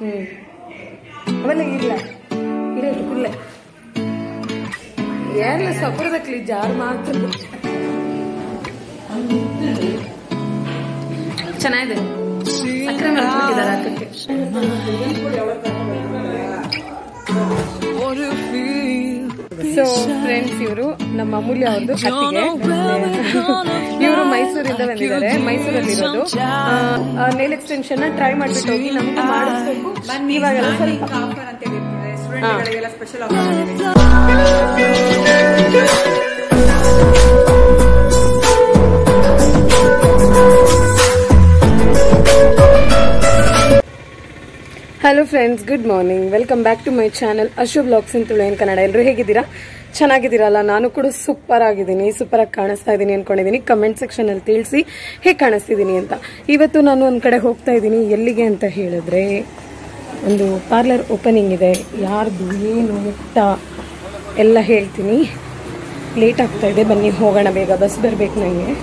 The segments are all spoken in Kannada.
ಹ್ಮ್ ಆಮೇಲೆ ಇಲ್ಲ ಇಲ್ಲ ಇಟ್ಕುಲ್ಲೆ ಏನಿಲ್ಲ ಸಪುರದಕ್ಲಿ ಜಾರ್ ಮಾತ್ರ ಚೆನ್ನಾಗಿದೆ ಸಕ್ಕರೆ ಮರ್ತ್ಬಿಟ್ಟಿದ್ದಾರೆ ಹಾಕಕ್ಕೆ ಸೊ ಫ್ರೆಂಡ್ಸ್ ಇವರು ನಮ್ಮ ಅಮೂಲ್ಯ ಅವ್ರದ್ದು ಅತ್ತಿಗೆ ಇವರು ಮೈಸೂರಿಂದ ಬಂದಿದ್ದಾರೆ ಮೈಸೂರಲ್ಲಿ ಇರೋದು ನೇಲ್ ಎಕ್ಸ್ಟೆನ್ಷನ್ ಟ್ರೈ ಮಾಡ್ಬಿಟ್ಟು ಹೋಗಿ ನಮ್ಗೆ ಮಾಡಿಸ್ಬೇಕು ಇವಾಗೆಲ್ಲ ಸ್ವಲ್ಪ ಆಫರ್ ಅಂತ ಹೇಳಿರ್ತಾರೆ ಸ್ಟೂಡೆಂಟ್ಗಳಿಗೆಲ್ಲ ಸ್ಪೆಷಲ್ ಆಫರ್ ಇದೆ hello friends good morning welcome back to my channel Ashu blogs in Tulu Kannada ಎಲ್ಲರೂ ಹೇಗಿದ್ದೀರಾ ಚೆನ್ನಾಗಿದ್ದೀರಲ್ಲ ನಾನು ಕೂಡ ಸೂಪರ್ ಆಗಿದ್ದೀನಿ ಸೂಪರ್ ಆಗಿ ಕಾಣಿಸ್ತಾ ಇದ್ದೀನಿ ಅನ್ಕೊಂಡಿದ್ದೀನಿ ಕಮೆಂಟ್ ಸೆಕ್ಷನ್ ಅಲ್ಲಿ ತಿಳಿಸಿ ಹೇಗೆ ಕಾಣಿಸ್ತಿದ್ದೀನಿ ಅಂತ ಇವತ್ತು ನಾನು ಒಂದ್ ಕಡೆ ಹೋಗ್ತಾ ಇದ್ದೀನಿ ಎಲ್ಲಿಗೆ ಅಂತ ಹೇಳಿದ್ರೆ ಒಂದು ಪಾರ್ಲರ್ ಓಪನಿಂಗ್ ಇದೆ ಯಾರ್ದು ಏನು ಎತ್ತ ಎಲ್ಲ ಹೇಳ್ತೀನಿ ಲೇಟ್ ಆಗ್ತಾ ಇದೆ ಬನ್ನಿ ಹೋಗೋಣ ಬೇಗ ಬಸ್ ಬರ್ಬೇಕು ನನಗೆ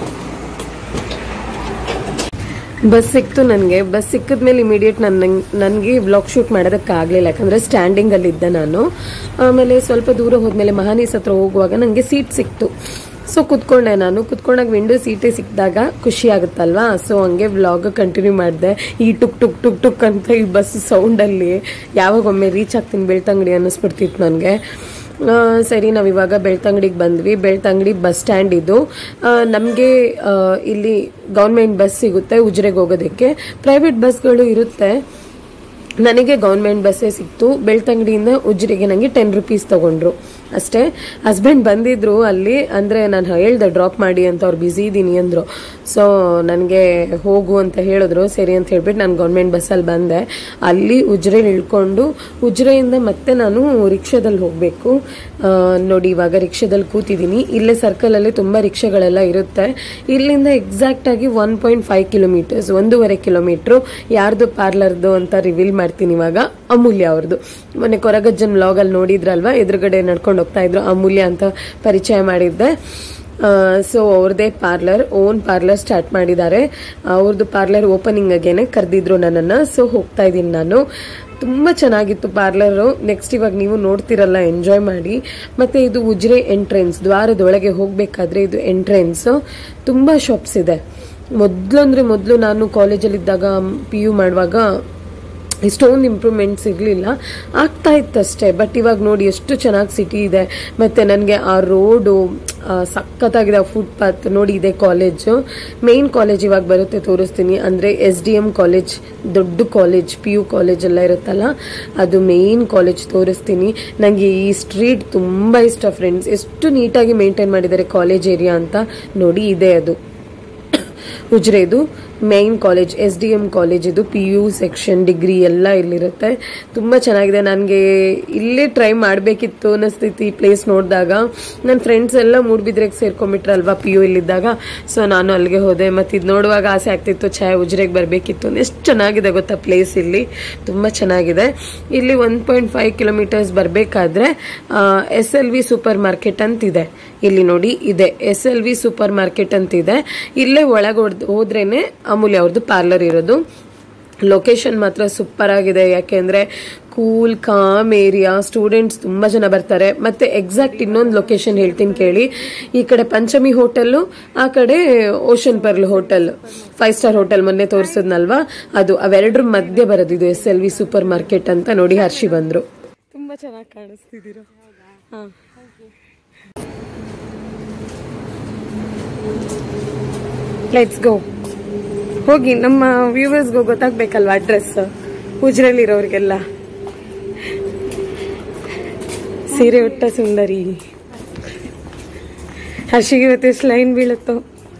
ಬಸ್ ಸಿಕ್ತು ನನಗೆ ಬಸ್ ಸಿಕ್ಕಿದ್ಮೇಲೆ ಇಮಿಡಿಯೇಟ್ ನನ್ನ ನನಗೆ ಬ್ಲಾಗ್ ಶೂಟ್ ಮಾಡೋದಕ್ಕಾಗಲಿಲ್ಲ ಯಾಕಂದ್ರೆ ಸ್ಟ್ಯಾಂಡಿಂಗ್ ಅಲ್ಲಿ ಇದ್ದೆ ನಾನು ಆಮೇಲೆ ಸ್ವಲ್ಪ ದೂರ ಹೋದ್ಮೇಲೆ ಮಹಾನೀಸ್ ಹತ್ರ ಹೋಗುವಾಗ ನನಗೆ ಸೀಟ್ ಸಿಕ್ತು ಸೊ ಕುತ್ಕೊಂಡೆ ನಾನು ಕುತ್ಕೊಂಡಾಗ ವಿಂಡೋ ಸೀಟೇ ಸಿಕ್ಕಿದಾಗ ಖುಷಿ ಆಗುತ್ತಲ್ವಾ ಸೊ ಹಂಗೆ ವ್ಲಾಗ್ ಕಂಟಿನ್ಯೂ ಮಾಡಿದೆ ಈ ಟುಕ್ ಟುಕ್ ಟುಕ್ ಟುಕ್ ಅಂತ ಈ ಬಸ್ ಸೌಂಡಲ್ಲಿ ಯಾವಾಗ ಒಮ್ಮೆ ರೀಚ್ ಆಗ್ತೀನಿ ಬೆಳ್ತಂಗಡಿ ಅನ್ನಿಸ್ಬಿಡ್ತಿತ್ತು ನನಗೆ ಆ, ಸರಿ ನಾವು ಇವಾಗ ಬೆಳ್ತಂಗಡಿಗೆ ಬಂದ್ವಿ ಬೆಳ್ತಂಗಡಿ ಬಸ್ ಸ್ಟ್ಯಾಂಡ್ ಇದು ನಮಗೆ ಇಲ್ಲಿ ಗೌರ್ಮೆಂಟ್ ಬಸ್ ಸಿಗುತ್ತೆ ಉಜಿರೆಗೆ ಹೋಗೋದಕ್ಕೆ ಪ್ರೈವೇಟ್ ಬಸ್ಗಳು ಇರುತ್ತೆ ನನಗೆ ಗೌರ್ಮೆಂಟ್ ಬಸ್ಸೇ ಸಿಕ್ತು ಬೆಳ್ತಂಗಡಿಯಿಂದ ಉಜಿರೆಗೆ ನನಗೆ ಟೆನ್ ರುಪೀಸ್ ತಗೊಂಡ್ರು ಅಷ್ಟೇ ಹಸ್ಬೆಂಡ್ ಬಂದಿದ್ರು ಅಲ್ಲಿ ಅಂದ್ರೆ ನಾನು ಹೇಳ್ದೆ ಡ್ರಾಪ್ ಮಾಡಿ ಅಂತ ಅವ್ರು ಬ್ಯುಸಿ ಇದ್ದೀನಿ ಅಂದ್ರು ಸೊ ನನಗೆ ಹೋಗು ಅಂತ ಹೇಳಿದ್ರು ಸರಿ ಅಂತ ಹೇಳ್ಬಿಟ್ಟು ನಾನು ಗೌರ್ಮೆಂಟ್ ಬಸ್ಸಲ್ಲಿ ಬಂದೆ ಅಲ್ಲಿ ಉಜಿರೆಲಿ ಇಳ್ಕೊಂಡು ಉಜಿರೆಯಿಂದ ಮತ್ತೆ ನಾನು ರಿಕ್ಷಾದಲ್ಲಿ ಹೋಗಬೇಕು ನೋಡಿ ಇವಾಗ ರಿಕ್ಷಾದಲ್ಲಿ ಕೂತಿದ್ದೀನಿ ಇಲ್ಲೇ ಸರ್ಕಲಲ್ಲಿ ತುಂಬ ರಿಕ್ಷಾಗಳೆಲ್ಲ ಇರುತ್ತೆ ಇಲ್ಲಿಂದ ಎಕ್ಸಾಕ್ಟ್ ಆಗಿ ಒನ್ ಪಾಯಿಂಟ್ ಫೈವ್ ಕಿಲೋಮೀಟರ್ಸ್ ಒಂದೂವರೆ ಕಿಲೋಮೀಟ್ರು ಯಾರ್ದು ಪಾರ್ಲರ್ದು ಅಂತ ರಿವೀಲ್ ಮಾಡ್ತೀನಿ ಇವಾಗ ಅಮೂಲ್ಯ ಅವ್ರದ್ದು ಮೊನ್ನೆ ಕೊರಗಜ್ಜನ್ ವ್ಲಾಗಲ್ಲಿ ನೋಡಿದ್ರಲ್ವಾ ಎದುರುಗಡೆ ನಡ್ಕೊಂಡು ಹೋಗ್ತಾ ಇದ್ರು ಅಮೂಲ್ಯ ಅಂತ ಪರಿಚಯ ಮಾಡಿದ್ದೆ ಸೊ ಅವ್ರದೇ ಪಾರ್ಲರ್ ಓನ್ ಪಾರ್ಲರ್ ಸ್ಟಾರ್ಟ್ ಮಾಡಿದ್ದಾರೆ ಅವ್ರದ್ದು ಪಾರ್ಲರ್ ಓಪನಿಂಗ್ ಆಗೇನೆ ಕರೆದಿದ್ರು ನನ್ನನ್ನು ಸೊ ಹೋಗ್ತಾ ಇದ್ದೀನಿ ನಾನು ತುಂಬ ಚೆನ್ನಾಗಿತ್ತು ಪಾರ್ಲರು ನೆಕ್ಸ್ಟ್ ಇವಾಗ ನೀವು ನೋಡ್ತಿರಲ್ಲ ಎಂಜಾಯ್ ಮಾಡಿ ಮತ್ತೆ ಇದು ಉಜ್ರೆ ಎಂಟ್ರೆನ್ಸ್ ದ್ವಾರದೊಳಗೆ ಹೋಗಬೇಕಾದ್ರೆ ಇದು ಎಂಟ್ರೆನ್ಸ್ ತುಂಬ ಶಾಪ್ಸ್ ಇದೆ ಮೊದಲು ಅಂದರೆ ಮೊದಲು ನಾನು ಕಾಲೇಜಲ್ಲಿದ್ದಾಗ ಪಿ ಯು ಮಾಡುವಾಗ ಇಷ್ಟೊಂದು ಇಂಪ್ರೂವ್ಮೆಂಟ್ಸ್ ಇರಲಿಲ್ಲ ಆಗ್ತಾ ಇತ್ತಷ್ಟೇ ಬಟ್ ಇವಾಗ ನೋಡಿ ಎಷ್ಟು ಚೆನ್ನಾಗಿ ಸಿಟಿ ಇದೆ ಮತ್ತು ನನಗೆ ಆ ರೋಡು ಸಖತ್ತಾಗಿದೆ ಫುಟ್ಪಾತ್ ನೋಡಿ ಇದೆ ಕಾಲೇಜು ಮೇನ್ ಕಾಲೇಜ್ ಇವಾಗ ಬರುತ್ತೆ ತೋರಿಸ್ತೀನಿ ಅಂದರೆ ಎಸ್ ಡಿ ಎಮ್ ಕಾಲೇಜ್ ದೊಡ್ಡ ಕಾಲೇಜ್ ಪಿ ಯು ಕಾಲೇಜ್ ಎಲ್ಲ ಇರುತ್ತಲ್ಲ ಅದು ಮೇನ್ ಕಾಲೇಜ್ ತೋರಿಸ್ತೀನಿ ನನಗೆ ಈ ಸ್ಟ್ರೀಟ್ ತುಂಬ ಇಷ್ಟ ಫ್ರೆಂಡ್ಸ್ ಎಷ್ಟು ನೀಟಾಗಿ ಮೇಂಟೈನ್ ಮಾಡಿದ್ದಾರೆ ಕಾಲೇಜ್ ಏರಿಯಾ ಅಂತ ನೋಡಿ ಇದೆ ಅದು ಉಜ್ರೆದು main college S D M college ಇದು ಪಿ ಯು ಸೆಕ್ಷನ್ ಡಿಗ್ರಿ ಎಲ್ಲ ಇಲ್ಲಿರುತ್ತೆ ತುಂಬ ಚೆನ್ನಾಗಿದೆ ನನಗೆ ಇಲ್ಲೇ ಟ್ರೈ ಮಾಡಬೇಕಿತ್ತು ಅನ್ನಿಸ್ತೈತಿ ಈ ಪ್ಲೇಸ್ ನೋಡಿದಾಗ ನನ್ನ ಫ್ರೆಂಡ್ಸ್ ಎಲ್ಲ ಮೂಡ್ಬಿದ್ರೆಗೆ ಸೇರ್ಕೊಂಡ್ಬಿಟ್ರಲ್ವಾ ಪಿ ಯು ಇಲ್ಲಿದ್ದಾಗ ಸೊ ನಾನು ಅಲ್ಲಿಗೆ ಹೋದೆ ಮತ್ತು ಇದು ನೋಡುವಾಗ ಆಸೆ ಆಗ್ತಿತ್ತು ಛಾಯ್ ಉಜ್ರೆಗೆ ಬರಬೇಕಿತ್ತು ಎಷ್ಟು ಚೆನ್ನಾಗಿದೆ ಗೊತ್ತಾ ಪ್ಲೇಸ್ ಇಲ್ಲಿ ತುಂಬ ಚೆನ್ನಾಗಿದೆ ಇಲ್ಲಿ ಒನ್ ಪಾಯಿಂಟ್ ಫೈವ್ ಕಿಲೋಮೀಟರ್ಸ್ ಬರಬೇಕಾದ್ರೆ S L V super supermarket ಅಂತಿದೆ ಇಲ್ಲಿ ನೋಡಿ ಇದೆ S L V super supermarket ಅಂತಿದೆ ಇಲ್ಲೇ ಒಳಗೆ ಹೋದ್ರೇನೆ ಅಮೂಲ್ಯ ಅವ್ರದ್ದು ಪಾರ್ಲರ್ ಇರೋದು ಲೊಕೇಶನ್ ಮಾತ್ರ ಸೂಪರ್ ಆಗಿದೆ ಯಾಕೆಂದ್ರೆ ಕೂಲ್ ಕಾಮ್ ಏರಿಯಾ ಸ್ಟೂಡೆಂಟ್ಸ್ ತುಂಬಾ ಜನ ಬರ್ತಾರೆ ಮತ್ತೆ ಎಕ್ಸಾಕ್ಟ್ ಇನ್ನೊಂದು ಲೊಕೇಶನ್ ಹೇಳ್ತೀನಿ ಕೇಳಿ ಈ ಕಡೆ ಪಂಚಮಿ ಹೋಟೆಲ್ ಆ ಕಡೆ ocean pearl hotel five star hotel ಮೊನ್ನೆ ತೋರಿಸಿದ್ನಲ್ವಾ ಅದು ಅವೆರಡರ ಮಧ್ಯೆ ಬರೋದು ಇದು S L V super supermarket ಅಂತ ನೋಡಿ ಹರ್ಷಿ ಬಂದ್ರು ತುಂಬಾ ಚೆನ್ನಾಗಿ ಕಾಣಿಸ್ತಿದ್ದೀರಾ ಹಾ ಲೆಟ್ಸ್ ಗೋ ಹೋಗಿ ನಮ್ಮ ವ್ಯೂವರ್ಸ್ಗೂ ಗೊತ್ತಾಗ್ಬೇಕಲ್ವಾ ಅಡ್ರೆಸ್ ಉಜ್ರಲ್ಲಿರೋರಿಗೆಲ್ಲ ಸೀರೆ ಉಟ್ಟ ಸುಂದರಿ ಹರ್ಷಿಗೆ ಇವತ್ತು ಎಷ್ಟು ಲೈನ್ ಬೀಳುತ್ತೋ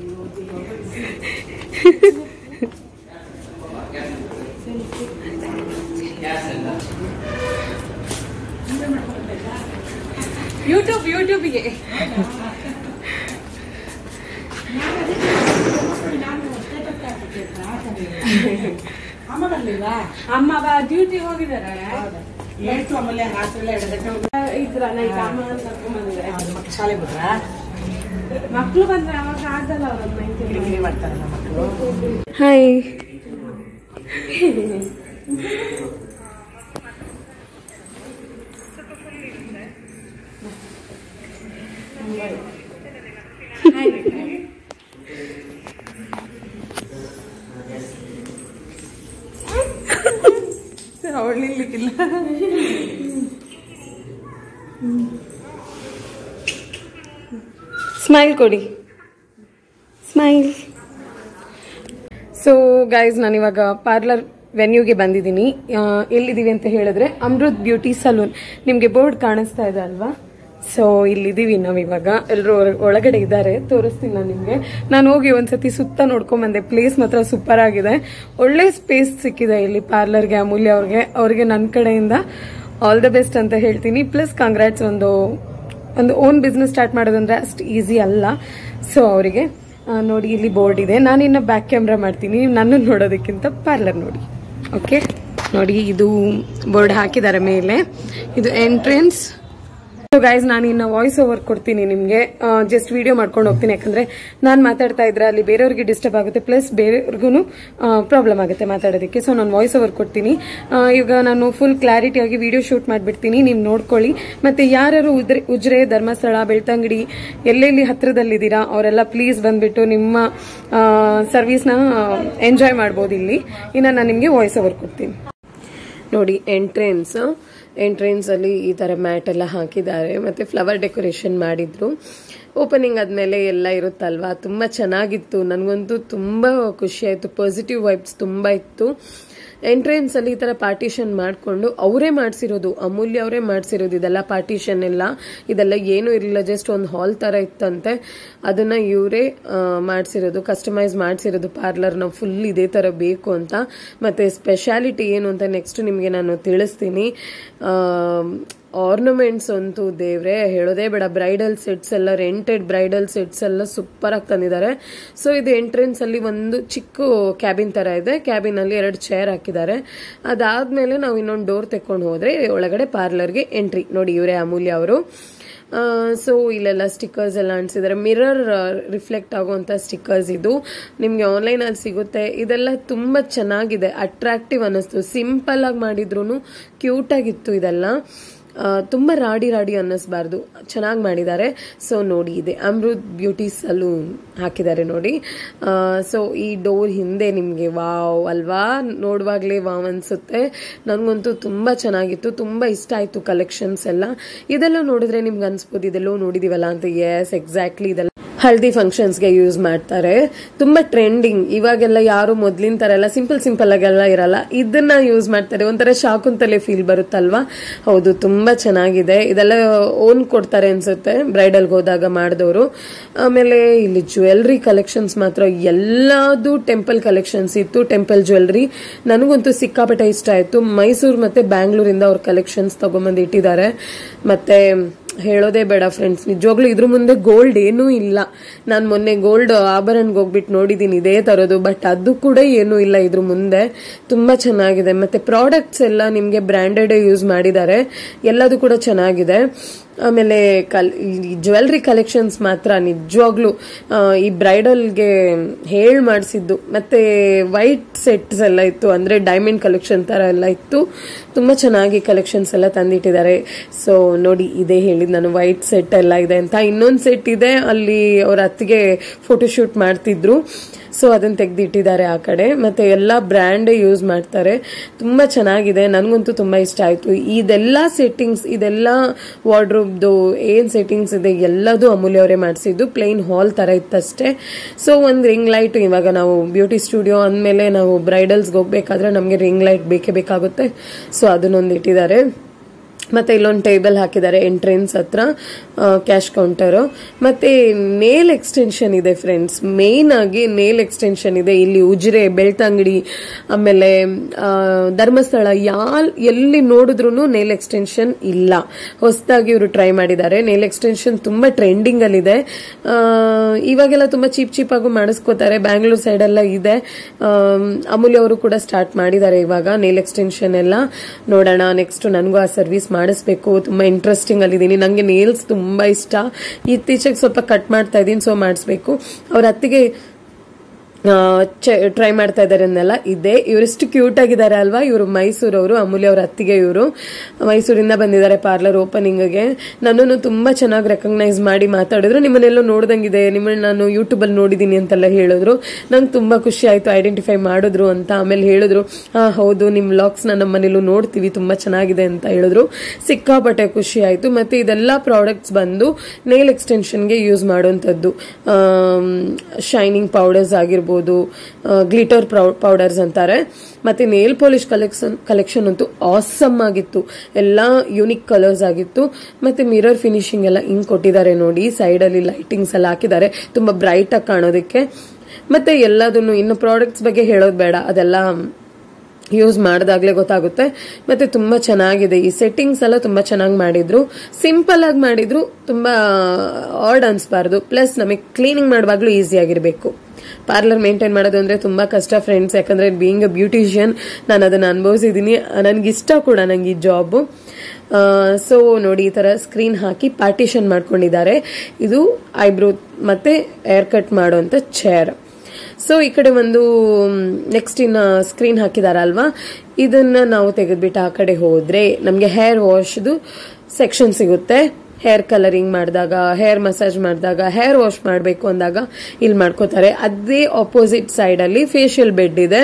ಯೂಟ್ಯೂಬ್ ಯೂಟ್ಯೂಬ್ಗೆ ಅಮ್ಮ ಬಾ ಡ್ಯೂಟಿಗೆ ಹೋಗಿದ್ದಾರೆ ಎಷ್ಟು ಆಮೇಲೆ ಹಾಸ್ಟೆಲ್ ಎರಡು ಗಂಟೆ ಇದ್ರ ನೈಟ್ ಅಮ್ಮ ಕರ್ಕೊಂಡ್ ಬಂದಿದ್ದಾರೆ ಮಕ್ಕಳು ಶಾಲೆ ಬಿಟ್ರ ಮಕ್ಳು ಬಂದ್ರೆ ಅವಾಗ ಆಗಲ್ಲ ಅವ್ರನ್ನ ಡಿಗ್ರಿ ಮಾಡ್ತಾರಲ್ಲ ಮಕ್ಕಳು ಹಾಯ್ ಹೊಳ್ಳಿಲಿಕ್ಕಿಲ್ಲ ಸ್ಮೈಲ್ ಕೊಡಿ ಸ್ಮೈಲ್ ಸೊ ಗೈಸ್ ನಾನಿವಾಗ ಪಾರ್ಲರ್ ವೆನ್ಯೂಗೆ ಬಂದಿದ್ದೀನಿ ಆ, ಎಲ್ಲಿದ್ದೀವಿ ಅಂತ ಹೇಳಿದ್ರೆ ಅಮೃತ್ ಬ್ಯೂಟಿ ಸಲೂನ್ ನಿಮಗೆ ಬೋರ್ಡ್ ಕಾಣಿಸ್ತಾ ಇದೆ ಅಲ್ವಾ ಸೊ ಇಲ್ಲಿದ್ದೀವಿ ನಾವಿವಾಗ ಎಲ್ಲರೂ ಒಳಗಡೆ ಇದ್ದಾರೆ ತೋರಿಸ್ತೀನಿ ನಾನು ನಿಮಗೆ ನಾನು ಹೋಗಿ ಒಂದ್ಸತಿ ಸುತ್ತ ನೋಡ್ಕೊಂಡ್ ಬಂದೆ ಪ್ಲೇಸ್ ಮಾತ್ರ ಸೂಪರ್ ಆಗಿದೆ ಒಳ್ಳೆ ಸ್ಪೇಸ್ ಸಿಕ್ಕಿದೆ ಇಲ್ಲಿ ಪಾರ್ಲರ್ಗೆ ಅಮೂಲ್ಯ ಅವ್ರಿಗೆ ಅವ್ರಿಗೆ ನನ್ನ ಕಡೆಯಿಂದ ಆಲ್ ದ ಬೆಸ್ಟ್ ಅಂತ ಹೇಳ್ತೀನಿ ಪ್ಲಸ್ ಕಾಂಗ್ರಾಟ್ಸ್ ಒಂದು ಒಂದು ಓನ್ ಬಿಸ್ನೆಸ್ ಸ್ಟಾರ್ಟ್ ಮಾಡೋದಂದ್ರೆ ಅಷ್ಟು ಈಸಿ ಅಲ್ಲ ಸೊ ಅವರಿಗೆ ನೋಡಿ ಇಲ್ಲಿ ಬೋರ್ಡ್ ಇದೆ ನಾನು ಇನ್ನು ಬ್ಯಾಕ್ ಕ್ಯಾಮ್ರಾ ಮಾಡ್ತೀನಿ ನನ್ನ ನೋಡೋದಕ್ಕಿಂತ ಪಾರ್ಲರ್ ನೋಡಿ ಓಕೆ ನೋಡಿ ಇದು ಬೋರ್ಡ್ ಹಾಕಿದ್ದಾರೆ ಮೇಲೆ ಇದು ಎಂಟ್ರೆನ್ಸ್ ಸೊ ಗೈಸ್ ನಾನು ಇನ್ನು ವಾಯ್ಸ್ ಓವರ್ ಕೊಡ್ತೀನಿ ನಿಮಗೆ ಜಸ್ಟ್ ವಿಡಿಯೋ ಮಾಡ್ಕೊಂಡು ಹೋಗ್ತೀನಿ ಯಾಕಂದ್ರೆ ನಾನು ಮಾತಾಡ್ತಾ ಇದ್ರೆ ಅಲ್ಲಿ ಬೇರೆಯವ್ರಿಗೆ ಡಿಸ್ಟರ್ಬ್ ಆಗುತ್ತೆ ಪ್ಲಸ್ ಬೇರೆಯವ್ರಿಗೂ ಪ್ರಾಬ್ಲಮ್ ಆಗುತ್ತೆ ಮಾತಾಡೋದಕ್ಕೆ ಸೊ ನಾನು ವಾಯ್ಸ್ ಓವರ್ ಕೊಡ್ತೀನಿ ಆ, ಈಗ ನಾನು ಫುಲ್ ಕ್ಲಾರಿಟಿಯಾಗಿ ವಿಡಿಯೋ ಶೂಟ್ ಮಾಡಿಬಿಡ್ತೀನಿ ನೀವು ನೋಡ್ಕೊಳ್ಳಿ ಮತ್ತೆ ಯಾರ್ಯಾರು ಉದ್ರೆ ಉಜ್ರೆ ಧರ್ಮಸ್ಥಳ ಬೆಳ್ತಂಗಡಿ ಎಲ್ಲೆಲ್ಲಿ ಹತ್ರದಲ್ಲಿದ್ದೀರಾ ಅವರೆಲ್ಲ ಪ್ಲೀಸ್ ಬಂದ್ಬಿಟ್ಟು ನಿಮ್ಮ ಸರ್ವಿಸ್ನ ಎಂಜಾಯ್ ಮಾಡ್ಬೋದು ಇಲ್ಲಿ ಇನ್ನು ನಾನು ನಿಮಗೆ ವಾಯ್ಸ್ ಓವರ್ ಕೊಡ್ತೀನಿ ನೋಡಿ ಎಂಟ್ರೆನ್ಸ್ ಎಂಟ್ರೆನ್ಸ್ ಅಲ್ಲಿ ಈ ತರ ಮ್ಯಾಟ್ ಎಲ್ಲ ಹಾಕಿದ್ದಾರೆ ಮತ್ತೆ ಫ್ಲವರ್ ಡೆಕೋರೇಷನ್ ಮಾಡಿದ್ರು ಓಪನಿಂಗ್ ಆದ್ಮೇಲೆ ಎಲ್ಲ ಇರುತ್ತಲ್ವಾ ತುಂಬಾ ಚೆನ್ನಾಗಿತ್ತು ನನಗಂತೂ ತುಂಬಾ ಖುಷಿ ಆಯ್ತು ಪಾಸಿಟಿವ್ ವೈಬ್ಸ್ ತುಂಬಾ ಇತ್ತು ಎಂಟ್ರೆನ್ಸ್ ಅಲ್ಲಿ ಈ ತರ ಪಾರ್ಟಿಷನ್ ಮಾಡಿಕೊಂಡು ಅವರೇ ಮಾಡಿಸಿರೋದು ಅಮೂಲ್ಯ ಅವರೇ ಮಾಡಿಸಿರೋದು ಇದೆಲ್ಲ ಪಾರ್ಟಿಷನ್ ಎಲ್ಲ ಇದೆಲ್ಲ ಏನೂ ಇರಲಿಲ್ಲ ಜಸ್ಟ್ ಒಂದು ಹಾಲ್ ತರ ಇತ್ತಂತೆ ಅದನ್ನ ಇವರೇ ಮಾಡಿಸಿರೋದು ಕಸ್ಟಮೈಸ್ ಮಾಡಿಸಿರೋದು ಪಾರ್ಲರ್ ನಾವು ಫುಲ್ ಇದೇ ತರ ಬೇಕು ಅಂತ ಮತ್ತೆ ಸ್ಪೆಷಾಲಿಟಿ ಏನು ಅಂತ ನೆಕ್ಸ್ಟ್ ನಿಮಗೆ ನಾನು ತಿಳಿಸ್ತೀನಿ ಆರ್ನಮೆಂಟ್ಸ್ ಅಂತೂ ದೇವ್ರೆ ಹೇಳೋದೇ ಬೇಡ ಬ್ರೈಡಲ್ ಸೆಟ್ಸ್ ಎಲ್ಲ ರೆಂಟೆಡ್ ಬ್ರೈಡಲ್ ಸೆಟ್ಸ್ ಎಲ್ಲ ಸೂಪರ್ ಆಗಿ ತಂದಿದ್ದಾರೆ ಸೊ ಇದು ಎಂಟ್ರೆನ್ಸ್ ಅಲ್ಲಿ ಒಂದು ಚಿಕ್ಕ ಕ್ಯಾಬಿನ್ ತರ ಇದೆ ಕ್ಯಾಬಿನ್ ಅಲ್ಲಿ ಎರಡು ಚೇರ್ ಹಾಕಿದ್ದಾರೆ ಅದಾದ್ಮೇಲೆ ನಾವು ಇನ್ನೊಂದು ಡೋರ್ ತೆಕ್ಕೊಂಡು ಹೋದ್ರೆ ಒಳಗಡೆ ಪಾರ್ಲರ್ಗೆ ಎಂಟ್ರಿ ನೋಡಿ ಇವರೇ ಅಮೂಲ್ಯ ಅವರು ಸೊ ಇಲ್ಲೆಲ್ಲ ಸ್ಟಿಕ್ಕರ್ಸ್ ಎಲ್ಲ ಅಂಟಿಸಿದ್ದಾರೆ ಮಿರರ್ ರಿಫ್ಲೆಕ್ಟ್ ಆಗುವಂತ ಸ್ಟಿಕ್ಕರ್ಸ್ ಇದು ನಿಮ್ಗೆ ಆನ್ಲೈನ್ ಅಲ್ಲಿ ಸಿಗುತ್ತೆ ಇದೆಲ್ಲ ತುಂಬಾ ಚೆನ್ನಾಗಿದೆ ಅಟ್ರಾಕ್ಟಿವ್ ಅನ್ನಿಸ್ತು ಸಿಂಪಲ್ ಆಗಿ ಮಾಡಿದ್ರು ಕ್ಯೂಟ್ ಆಗಿತ್ತು ಇದೆಲ್ಲ ಆ, ತುಂಬಾ ರಾಡಿ ರಾಡಿ ಅನ್ನಿಸ್ಬಾರ್ದು ಚೆನ್ನಾಗಿ ಮಾಡಿದ್ದಾರೆ ಸೊ ನೋಡಿ ಇದೆ ಅಮೃತ್ ಬ್ಯೂಟಿ ಸಲೂನ್ ಹಾಕಿದ್ದಾರೆ ನೋಡಿ ಸೊ ಈ ಡೋರ್ ಹಿಂದೆ ನಿಮಗೆ ವಾವ್ ಅಲ್ವಾ ನೋಡುವಾಗಲೇ ವಾವ್ ಅನ್ಸುತ್ತೆ ನನಗಂತೂ ತುಂಬಾ ಚೆನ್ನಾಗಿತ್ತು ತುಂಬಾ ಇಷ್ಟ ಆಯ್ತು ಕಲೆಕ್ಷನ್ಸ್ ಎಲ್ಲ ಇದೆಲ್ಲ ನೋಡಿದ್ರೆ ನಿಮ್ಗೆ ಅನ್ಸ್ಬೋದು ಇದೆಲ್ಲೋ ನೋಡಿದೀವಲ್ಲ ಅಂತ ಎಸ್ ಎಕ್ಸಾಕ್ಟ್ಲಿ ಇದೆಲ್ಲ ಹಲ್ದಿ ಫಂಕ್ಷನ್ಸ್ಗೆ ಯೂಸ್ ಮಾಡ್ತಾರೆ ತುಂಬಾ ಟ್ರೆಂಡಿಂಗ್ ಇವಾಗೆಲ್ಲ ಯಾರು ಮೊದ್ಲಿನ ತರ ಎಲ್ಲ ಸಿಂಪಲ್ ಸಿಂಪಲ್ ಆಗೆಲ್ಲ ಇರಲ್ಲ ಇದನ್ನ ಯೂಸ್ ಮಾಡ್ತಾರೆ ಒಂಥರ ಶಾಕುಂತಲೆ ಫೀಲ್ ಬರುತ್ತಲ್ವಾ ಹೌದು ತುಂಬಾ ಚೆನ್ನಾಗಿದೆ ಇದೆಲ್ಲ ಓನ್ ಕೊಡ್ತಾರೆ ಅನ್ಸುತ್ತೆ ಬ್ರೈಡಲ್ಗೆ ಹೋದಾಗ ಮಾಡಿದವರು ಆಮೇಲೆ ಇಲ್ಲಿ ಜ್ಯುವೆಲ್ರಿ ಕಲೆಕ್ಷನ್ಸ್ ಮಾತ್ರ ಎಲ್ಲದೂ ಟೆಂಪಲ್ ಕಲೆಕ್ಷನ್ಸ್ ಇತ್ತು ಟೆಂಪಲ್ ಜ್ಯುವೆಲ್ರಿ ನನಗಂತೂ ಸಿಕ್ಕಾಪಟ್ಟೆ ಇಷ್ಟ ಆಯ್ತು ಮೈಸೂರು ಮತ್ತೆ ಬ್ಯಾಂಗ್ಳೂರಿಂದ ಅವ್ರ ಕಲೆಕ್ಷನ್ಸ್ ತಗೊಂಬಂದು ಇಟ್ಟಿದ್ದಾರೆ ಮತ್ತೆ ಹೇಳೋದೇ ಬೇಡ ಫ್ರೆಂಡ್ಸ್ ನಿಜವಾಗ್ಲೂ ಇದ್ರ ಮುಂದೆ ಗೋಲ್ಡ್ ಏನೂ ಇಲ್ಲ ನಾನು ಮೊನ್ನೆ ಗೋಲ್ಡ್ ಆಭರಣಗೆ ಹೋಗ್ಬಿಟ್ಟು ನೋಡಿದ್ದೀನಿ ಇದೇ ತರೋದು ಬಟ್ ಅದು ಕೂಡ ಏನೂ ಇಲ್ಲ ಇದ್ರ ಮುಂದೆ ತುಂಬಾ ಚೆನ್ನಾಗಿದೆ ಮತ್ತೆ ಪ್ರಾಡಕ್ಟ್ಸ್ ಎಲ್ಲ ನಿಮಗೆ ಬ್ರ್ಯಾಂಡೆಡ್ ಯೂಸ್ ಮಾಡಿದ್ದಾರೆ ಎಲ್ಲದು ಕೂಡ ಚೆನ್ನಾಗಿದೆ ಆಮೇಲೆ ಕಲ್ ಜ್ಯುವೆಲ್ರಿ ಕಲೆಕ್ಷನ್ಸ್ ಮಾತ್ರ ನಿಜವಾಗ್ಲೂ ಆ, ಈ ಬ್ರೈಡಲ್ಗೆ ಹೇಳ್ ಮಾಡಿಸಿದ್ದು ಮತ್ತೆ ವೈಟ್ ಸೆಟ್ಸ್ ಎಲ್ಲ ಇತ್ತು ಅಂದ್ರೆ ಡೈಮಂಡ್ ಕಲೆಕ್ಷನ್ ತರ ಎಲ್ಲ ಇತ್ತು ತುಂಬಾ ಚೆನ್ನಾಗಿ ಕಲೆಕ್ಷನ್ಸ್ ಎಲ್ಲ ತಂದಿಟ್ಟಿದ್ದಾರೆ ಸೊ ನೋಡಿ ಇದೇ ಹೇಳಿದ್ ನಾನು ವೈಟ್ ಸೆಟ್ ಎಲ್ಲ ಇದೆ ಅಂತ ಇನ್ನೊಂದು ಸೆಟ್ ಇದೆ ಅಲ್ಲಿ ಅವ್ರ ಅತ್ತಿಗೆ ಫೋಟೋಶೂಟ್ ಮಾಡ್ತಿದ್ರು ಸೊ ಅದನ್ನ ತೆಗ್ದಿಟ್ಟಿದ್ದಾರೆ ಆ ಕಡೆ ಮತ್ತೆ ಎಲ್ಲ ಬ್ರ್ಯಾಂಡ್ ಯೂಸ್ ಮಾಡ್ತಾರೆ ತುಂಬಾ ಚೆನ್ನಾಗಿದೆ ನನಗಂತೂ ತುಂಬಾ ಇಷ್ಟ ಆಯ್ತು ಇದೆಲ್ಲ ಸೆಟ್ಟಿಂಗ್ಸ್ ಇದೆಲ್ಲ ವಾರ್ಡ್ರೋಬ್ದು ಏನ್ ಸೆಟ್ಟಿಂಗ್ಸ್ ಇದೆ ಎಲ್ಲದೂ ಅಮೂಲ್ಯ ಅವರೇ ಮಾಡಿಸಿದ್ದು ಪ್ಲೈನ್ ಹಾಲ್ ತರ ಇತ್ತಷ್ಟೇ ಸೊ ಒಂದು ರಿಂಗ್ ಲೈಟ್ ಇವಾಗ ನಾವು ಬ್ಯೂಟಿ ಸ್ಟುಡಿಯೋ ಅಂದಮೇಲೆ ನಾವು ಬ್ರೈಡಲ್ಸ್ಗೆ ಹೋಗ್ಬೇಕಾದ್ರೆ ನಮಗೆ ರಿಂಗ್ ಲೈಟ್ ಬೇಕೇ ಬೇಕಾಗುತ್ತೆ ಸೊ ಅದನ್ನೊಂದು ಇಟ್ಟಿದ್ದಾರೆ ಮತ್ತೆ ಇಲ್ಲೊಂದು ಟೇಬಲ್ ಹಾಕಿದ್ದಾರೆ ಎಂಟ್ರೆನ್ಸ್ ಹತ್ರ ಕ್ಯಾಶ್ ಕೌಂಟರ್ ಮತ್ತೆ ನೇಲ್ ಎಕ್ಸ್ಟೆನ್ಷನ್ ಇದೆ ಫ್ರೆಂಡ್ಸ್ ಮೇನ್ ಆಗಿ ನೇಲ್ ಎಕ್ಸ್ಟೆನ್ಷನ್ ಇದೆ ಇಲ್ಲಿ ಉಜಿರೆ ಬೆಳ್ತಂಗಡಿ ಆಮೇಲೆ ಆ, ಧರ್ಮಸ್ಥಳ ಯಾಲ್ ಎಲ್ಲಿ ನೋಡಿದ್ರು ನೇಲ್ ಎಕ್ಸ್ಟೆನ್ಷನ್ ಇಲ್ಲ ಹೊಸದಾಗಿ ಇವರು ಟ್ರೈ ಮಾಡಿದ್ದಾರೆ ನೇಲ್ ಎಕ್ಸ್ಟೆನ್ಷನ್ ತುಂಬಾ ಟ್ರೆಂಡಿಂಗ್ ಅಲ್ಲಿ ಇದೆ ಆ, ಇವಾಗೆಲ್ಲ ತುಂಬಾ ಚೀಪ್ ಚೀಪ್ ಆಗು ಮಾಡಿಸ್ಕೋತಾರೆ ಬ್ಯಾಂಗ್ಳೂರ್ ಸೈಡ್ ಎಲ್ಲ ಇದೆ ಆಮ್, ಅಮೂಲ್ಯ ಅವರು ಕೂಡ ಸ್ಟಾರ್ಟ್ ಮಾಡಿದ್ದಾರೆ ಇವಾಗ ನೇಲ್ ಎಕ್ಸ್ಟೆನ್ಷನ್ ಎಲ್ಲ ನೋಡೋಣ ನೆಕ್ಸ್ಟ್ ನನಗೂ ಆ ಸರ್ವಿಸ್ ಮಾಡಿಸ್ಬೇಕು ತುಂಬಾ ಇಂಟ್ರೆಸ್ಟಿಂಗ್ ಅಲ್ಲಿದ್ದೀನಿ ನಂಗೆ ನೇಲ್ಸ್ ತುಂಬಾ ಇಷ್ಟ ಇತ್ತೀಚೆಗೆ ಸ್ವಲ್ಪ ಕಟ್ ಮಾಡ್ತಾ ಇದ್ದೀನಿ ಸೊ ಮಾಡಿಸ್ಬೇಕು ಅವ್ರ ಅತ್ತಿಗೆ ಟ್ರೈ ಮಾಡ್ತಾ ಇದ್ದಾರೆ ಅನ್ನೆಲ್ಲ ಇದೆ ಇವರೆಷ್ಟು ಕ್ಯೂಟ್ ಆಗಿದ್ದಾರೆ ಅಲ್ವಾ ಇವರು ಮೈಸೂರವರು ಅಮೂಲ್ಯ ಅವ್ರ ಅತ್ತಿಗೆ ಇವರು ಮೈಸೂರಿಂದ ಬಂದಿದ್ದಾರೆ ಪಾರ್ಲರ್ ಓಪನಿಂಗ್ಗೆ ನನ್ನನ್ನು ತುಂಬಾ ಚೆನ್ನಾಗಿ ರೆಕಗ್ನೈಸ್ ಮಾಡಿ ಮಾತಾಡಿದ್ರು ನಿಮ್ಮನ್ನೆಲ್ಲೋ ನೋಡ್ದಂಗಿದೆ ನಿಮ್ಮನ್ನ ನಾನು ಯೂಟ್ಯೂಬ್ ಅಲ್ಲಿ ನೋಡಿದೀನಿ ಅಂತೆಲ್ಲ ಹೇಳಿದ್ರು ನಂಗೆ ತುಂಬಾ ಖುಷಿ ಆಯ್ತು ಐಡೆಂಟಿಫೈ ಮಾಡಿದ್ರು ಅಂತ ಆಮೇಲೆ ಹೇಳಿದ್ರು ಹಾ ಹೌದು ನಿಮ್ ಲಾಕ್ಸ್ ನಮ್ಮ ಮನೇಲೂ ನೋಡ್ತೀವಿ ತುಂಬಾ ಚೆನ್ನಾಗಿದೆ ಅಂತ ಹೇಳಿದ್ರು ಸಿಕ್ಕಾಪಟ್ಟೆ ಖುಷಿ ಆಯ್ತು ಮತ್ತೆ ಇದೆಲ್ಲ ಪ್ರಾಡಕ್ಟ್ಸ್ ಬಂದು ನೇಲ್ ಎಕ್ಸ್ಟೆನ್ಷನ್ಗೆ ಯೂಸ್ ಮಾಡುವಂಥದ್ದು ಶೈನಿಂಗ್ ಪೌಡರ್ಸ್ ಆಗಿರ್ಬೋದು ಗ್ಲಿಟರ್ ಪೌಡರ್ಸ್ ಅಂತಾರೆ ಮತ್ತೆ ನೇಲ್ ಪಾಲಿಶ್ ಕಲೆಕ್ಷನ್ ಕಲೆಕ್ಷನ್ ಅಂತೂ ಆಸಮ್ ಆಗಿತ್ತು ಎಲ್ಲ ಯೂನಿಕ್ ಕಲರ್ಸ್ ಆಗಿತ್ತು ಮತ್ತೆ ಮಿರರ್ ಫಿನಿಶಿಂಗ್ ಎಲ್ಲ ಹಿಂಗ್ ಕೊಟ್ಟಿದ್ದಾರೆ ನೋಡಿ ಸೈಡ್ ಅಲ್ಲಿ ಲೈಟಿಂಗ್ಸ್ ಎಲ್ಲ ಹಾಕಿದ್ದಾರೆ ತುಂಬಾ ಬ್ರೈಟ್ ಆಗಿ ಕಾಣೋದಕ್ಕೆ ಮತ್ತೆ ಎಲ್ಲದನ್ನು ಇನ್ನು ಪ್ರಾಡಕ್ಟ್ಸ್ ಬಗ್ಗೆ ಹೇಳೋದು ಬೇಡ ಅದೆಲ್ಲ ಯೂಸ್ ಮಾಡಿದಾಗಲೇ ಗೊತ್ತಾಗುತ್ತೆ ಮತ್ತೆ ತುಂಬಾ ಚೆನ್ನಾಗಿದೆ ಈ ಸೆಟ್ಟಿಂಗ್ಸ್ ಎಲ್ಲ ತುಂಬಾ ಚೆನ್ನಾಗಿ ಮಾಡಿದ್ರು ಸಿಂಪಲ್ ಆಗಿ ಮಾಡಿದ್ರು ತುಂಬಾ ಆರ್ಡ್ ಅನ್ಸ್ಬಾರ್ದು ಪ್ಲಸ್ ನಮಗೆ ಕ್ಲೀನಿಂಗ್ ಮಾಡುವಾಗ್ಲೂ ಈಸಿ ಆಗಿರಬೇಕು ಪಾರ್ಲರ್ ಮೇಂಟೈನ್ ಮಾಡೋದು ಅಂದ್ರೆ ತುಂಬಾ ಕಷ್ಟ ಫ್ರೆಂಡ್ಸ್ ಯಾಕಂದ್ರೆ ಬೀಯಿಂಗ್ ಅ ಬ್ಯೂಟಿಷಿಯನ್ ನಾನು ಅದನ್ನ ಅನುಭವಿಸಿದೀನಿ ನನಗೆ ಇಷ್ಟ ಕೂಡ ನಂಗೆ ಈ ಜಾಬ್ ಸೊ ನೋಡಿ ಈ ತರ ಸ್ಕ್ರೀನ್ ಹಾಕಿ ಪಾರ್ಟಿಷನ್ ಮಾಡ್ಕೊಂಡಿದ್ದಾರೆ ಇದು ಐಬ್ರೋ ಮತ್ತೆ ಏರ್ ಕಟ್ ಮಾಡುವಂತ ಚೇರ್ ಸೊ ಈ ಕಡೆ ಒಂದು ನೆಕ್ಸ್ಟ್ ಇನ್ನ ಸ್ಕ್ರೀನ್ ಹಾಕಿದಾರಲ್ವಾ ಇದನ್ನ ನಾವು ತೆಗೆದ್ಬಿಟ್ಟು ಆ ಕಡೆ ಹೋದ್ರೆ ನಮಗೆ ಹೇರ್ ವಾಶ್ದು ಸೆಕ್ಷನ್ ಸಿಗುತ್ತೆ ಹೇರ್ ಕಲರಿಂಗ್ ಮಾಡಿದಾಗ ಹೇರ್ ಮಸಾಜ್ ಮಾಡಿದಾಗ ಹೇರ್ ವಾಶ್ ಮಾಡಬೇಕು ಅಂದಾಗ ಇಲ್ಲಿ ಮಾಡ್ಕೋತಾರೆ ಅದೇ ಆಪೋಸಿಟ್ ಸೈಡ್ ಅಲ್ಲಿ ಫೇಶಿಯಲ್ ಬೆಡ್ ಇದೆ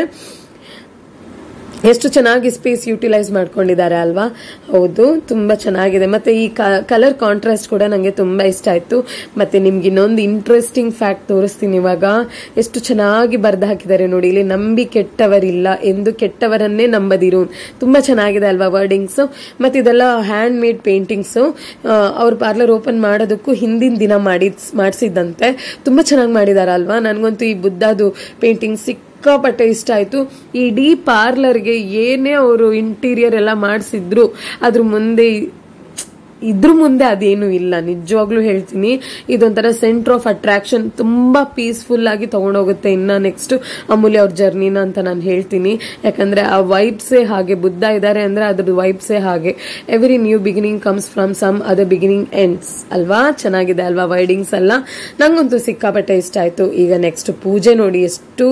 ಎಷ್ಟು ಚೆನ್ನಾಗಿ ಸ್ಪೇಸ್ ಯುಟಿಲೈಸ್ ಮಾಡ್ಕೊಂಡಿದ್ದಾರೆ ಅಲ್ವಾ ಹೌದು ತುಂಬಾ ಚೆನ್ನಾಗಿದೆ ಮತ್ತೆ ಈ ಕಲರ್ ಕಾಂಟ್ರಾಸ್ಟ್ ಕೂಡ ನಂಗೆ ತುಂಬಾ ಇಷ್ಟ ಆಯ್ತು ಮತ್ತೆ ನಿಮ್ಗೆ ಇನ್ನೊಂದು ಇಂಟ್ರೆಸ್ಟಿಂಗ್ ಫ್ಯಾಕ್ಟ್ ತೋರಿಸ್ತೀನಿ ಇವಾಗ ಎಷ್ಟು ಚೆನ್ನಾಗಿ ಬರ್ದು ಹಾಕಿದ್ದಾರೆ ನೋಡಿ ಇಲ್ಲಿ ನಂಬಿ ಕೆಟ್ಟವರಿಲ್ಲ ಎಂದು ಕೆಟ್ಟವರನ್ನೇ ನಂಬದಿರು ತುಂಬಾ ಚೆನ್ನಾಗಿದೆ ಅಲ್ವಾ ವರ್ಡಿಂಗ್ಸ್ ಮತ್ತೆ ಇದೆಲ್ಲ ಹ್ಯಾಂಡ್ ಮೇಡ್ ಪೇಂಟಿಂಗ್ಸ್ ಅವ್ರ ಪಾರ್ಲರ್ ಓಪನ್ ಮಾಡೋದಕ್ಕೂ ಹಿಂದಿನ ದಿನ ಮಾಡಿ ಮಾಡಿಸಿದ್ದಂತೆ ತುಂಬಾ ಚೆನ್ನಾಗಿ ಮಾಡಿದಾರೆ ಅಲ್ವಾ ನನ್ಗಂತೂ ಈ ಬುದ್ಧದು ಪೇಂಟಿಂಗ್ ಸಿಕ್ ಸಿಕ್ಕಾಪಟ್ಟೆ ಇಷ್ಟ ಆಯ್ತು ಇಡೀ ಪಾರ್ಲರ್ಗೆ ಏನೇ ಅವರು ಇಂಟೀರಿಯರ್ ಎಲ್ಲ ಮಾಡಿಸಿದ್ರು ಅದ್ರ ಮುಂದೆ ಇದ್ರ ಮುಂದೆ ಅದೇನು ಇಲ್ಲ ನಿಜವಾಗ್ಲೂ ಹೇಳ್ತೀನಿ ಇದೊಂಥರ ಸೆಂಟರ್ ಆಫ್ ಅಟ್ರಾಕ್ಷನ್ ತುಂಬಾ ಪೀಸ್ಫುಲ್ ಆಗಿ ತಗೊಂಡೋಗುತ್ತೆ ಇನ್ನ ನೆಕ್ಸ್ಟ್ ಅಮೂಲ್ಯ ಅವ್ರ ಜರ್ನಿನ ಅಂತ ನಾನು ಹೇಳ್ತೀನಿ ಯಾಕಂದ್ರೆ ಆ ವೈಬ್ಸೇ ಹಾಗೆ ಬುದ್ಧ ಇದ್ದಾರೆ ಅಂದ್ರೆ ಅದ್ರ ವೈಬ್ಸೇ ಹಾಗೆ every new beginning comes from some other beginning ends ಅಲ್ವಾ ಚೆನ್ನಾಗಿದೆ ಅಲ್ವಾ ವೈಡಿಂಗ್ಸ್ ಎಲ್ಲ ನಂಗಂತೂ ಸಿಕ್ಕಾಪಟ್ಟೆ ಇಷ್ಟ ಆಯ್ತು ಈಗ ನೆಕ್ಸ್ಟ್ ಪೂಜೆ ನೋಡಿ ಎಷ್ಟು